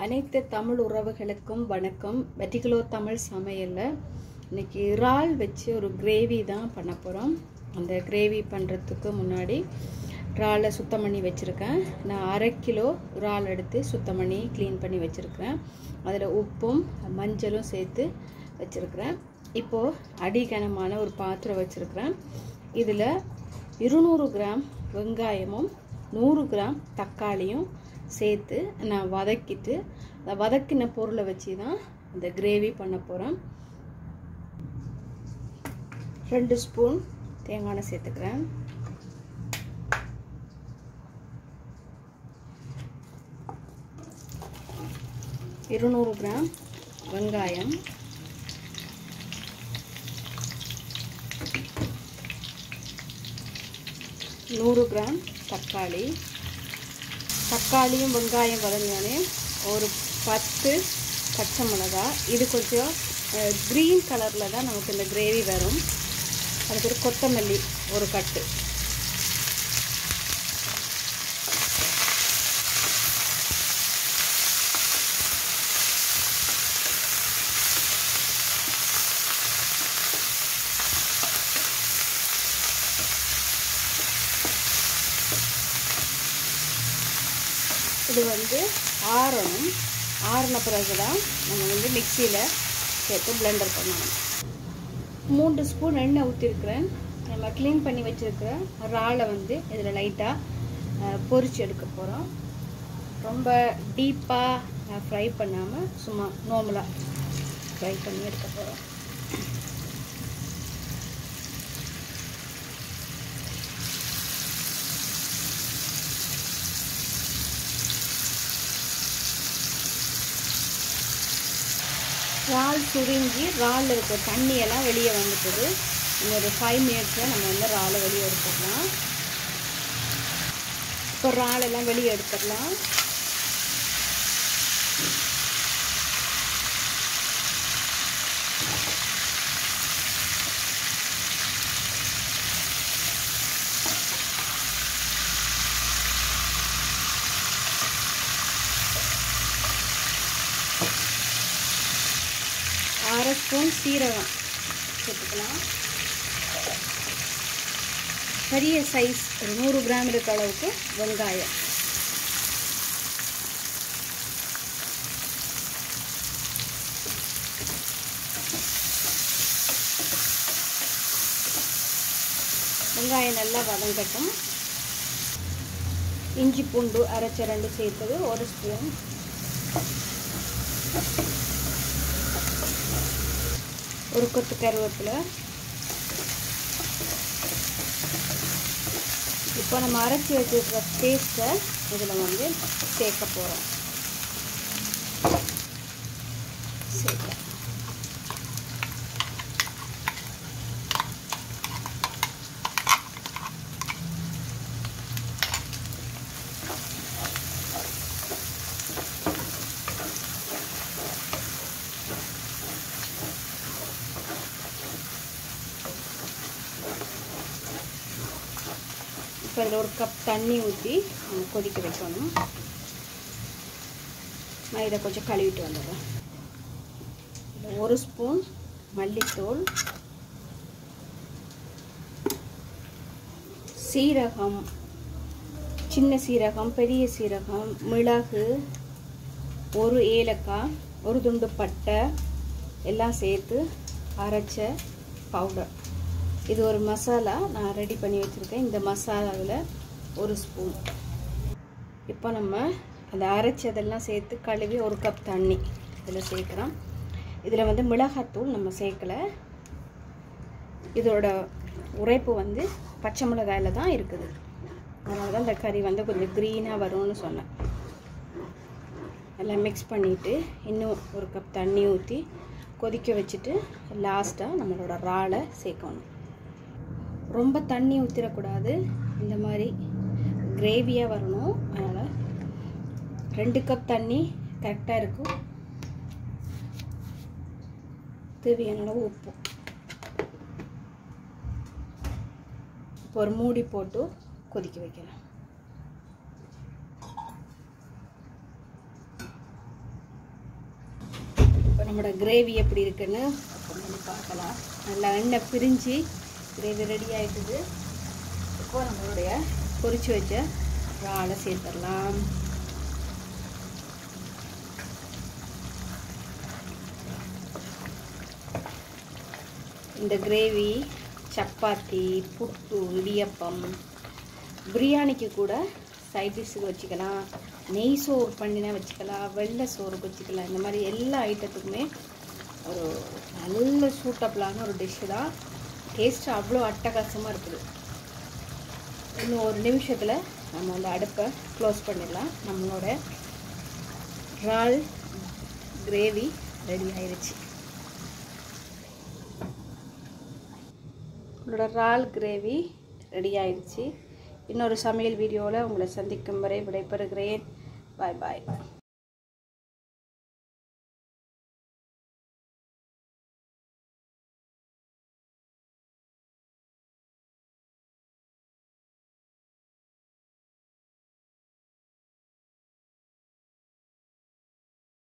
அனைத்து தமிழ் உறவுகளுக்கும் வணக்கம் வெட்டிகுலோ தமிழ் சமையலில் இன்னைக்கு இறால் வச்சு ஒரு கிரேவி தான் பண்ண போகிறோம் அந்த கிரேவி பண்ணுறதுக்கு முன்னாடி இறாலை சுத்தம் பண்ணி வச்சுருக்கேன் நான் அரை கிலோ இறால் எடுத்து சுத்தம் பண்ணி க்ளீன் பண்ணி வச்சுருக்கிறேன் அதில் உப்பும் மஞ்சளும் சேர்த்து வச்சுருக்கிறேன் இப்போது அடிகனமான ஒரு பாத்திரம் வச்சுருக்கிறேன் இதில் இருநூறு கிராம் வெங்காயமும் நூறு கிராம் தக்காளியும் சேர்த்து நான் வதக்கிட்டு அந்த வதக்கின பொருளை வச்சு தான் இந்த கிரேவி பண்ண போகிறேன் ரெண்டு ஸ்பூன் தேங்காய் எண்ணெய் சேர்த்துக்கிறேன் இருநூறு கிராம் வெங்காயம் நூறு கிராம் தக்காளி தக்காளியும் வெங்காயம் வதங்கினோடனே ஒரு பத்து பச்சை மிளகா இது கொஞ்சம் க்ரீன் கலரில் தான் நமக்கு இந்த கிரேவி வரும் அதுக்கு ஒரு கொத்தமல்லி ஒரு கட்டு இது வந்து ஆறணும் ஆறின பிறகு தான் நம்ம வந்து மிக்சியில் சேர்த்து பிளெண்டர் பண்ணணும் மூன்று ஸ்பூன் எண்ணெய் ஊற்றிருக்கிறேன் நம்ம க்ளீன் பண்ணி வச்சுருக்கிற இறாலை வந்து இதில் லைட்டாக பொரிச்சு எடுக்க போகிறோம் ரொம்ப டீப்பாக ஃப்ரை பண்ணாமல் சும்மா நார்மலாக ஃப்ரை பண்ணி எடுக்க போகிறோம் இறால் சுருங்கி இறால் இருக்க தண்ணியெல்லாம் வெளியே வந்துட்டுது இன்னொரு ஃபைவ் மினிட்ஸில் நம்ம வந்து இறாலை வெளியே எடுத்துடலாம் இப்போ இறாலெல்லாம் வெளியே எடுத்துடலாம் அரை ஸ்பூன் சீரகம் சேர்த்துக்கலாம் பெரிய சைஸ் ஒரு நூறு கிராம் இருக்க அளவுக்கு வெங்காயம் வெங்காயம் நல்லா வதங்கட்டும் இஞ்சி பூண்டு அரைச்ச ரெண்டு சேர்த்தது ஒரு ஸ்பூன் ஒரு கொத்து கருவேப்பிலை இப்போ நம்ம அரைச்சி வச்சுருக்கிற பேஸ்ட்டை இதில் வந்து சேர்க்க போகிறோம் சேர்க்க இப்போ இதில் ஒரு கப் தண்ணி ஊற்றி நம்ம கொதிக்க வைக்கணும் நான் இதை கொஞ்சம் கழுவிட்டு வந்துடுறேன் இதில் ஒரு ஸ்பூன் மல்லித்தூள் சீரகம் சின்ன சீரகம் பெரிய சீரகம் மிளகு ஒரு ஏலக்காய் ஒரு துண்டு பட்டை எல்லாம் சேர்த்து அரைச்ச பவுடர் இது ஒரு மசாலா நான் ரெடி பண்ணி வச்சுருக்கேன் இந்த மசாலாவில் ஒரு ஸ்பூன் இப்போ நம்ம அந்த அரைச்சதெல்லாம் சேர்த்து கழுவி ஒரு கப் தண்ணி இதில் சேர்க்குறோம் இதில் வந்து மிளகாத்தூள் நம்ம சேர்க்கலை இதோட உரைப்பு வந்து பச்சை மிளகாயில் தான் இருக்குது அதனால தான் இந்த கறி வந்து கொஞ்சம் க்ரீனாக வரும்னு சொன்னேன் எல்லாம் மிக்ஸ் பண்ணிவிட்டு இன்னும் ஒரு கப் தண்ணி ஊற்றி கொதிக்க வச்சுட்டு லாஸ்ட்டாக நம்மளோட இறாலை சேர்க்கணும் ரொம்ப தண்ணி ஊற்றிடக்கூடாது இந்த மாதிரி கிரேவியாக வரணும் அதனால் ரெண்டு கப் தண்ணி கரெக்டாக இருக்கும் தேவையான அளவு உப்பு இப்போ ஒரு மூடி போட்டு கொதிக்க வைக்கிறேன் நம்மளோட கிரேவி எப்படி இருக்குன்னு open பண்ணி பார்க்கலாம் நல்லா எண்ணெய் பிரிஞ்சு கிரேவி ரெடி ஆயிட்டுது இப்போ நம்மளுடைய பொரிச்சு வச்ச இறாலை சேர்த்துடலாம் இந்த கிரேவி சப்பாத்தி புட்டு இடியப்பம் பிரியாணிக்கு கூட சைட் டிஷ்ஷுக்கு வச்சுக்கலாம் நெய் சோறு பண்ணினா வச்சுக்கலாம் வெள்ளை சோறுக்கு வச்சுக்கலாம் இந்த மாதிரி எல்லா ஐட்டத்துக்குமே ஒரு நல்ல சூட்டபிளான ஒரு டிஷ்ஷு தான் டேஸ்ட்டு அவ்வளோ அட்டகாசமாக இருக்குது இன்னும் ஒரு நிமிஷத்தில் நம்ம அந்த அடுப்பை க்ளோஸ் பண்ணிடலாம் நம்மளோட இறால் கிரேவி ரெடி ஆயிடுச்சு உங்களோட இறால் கிரேவி ரெடி ஆயிடுச்சு இன்னொரு சமையல் வீடியோவில் உங்களை சந்திக்கும் வரை விடைபெறுகிறேன் பாய் பாய்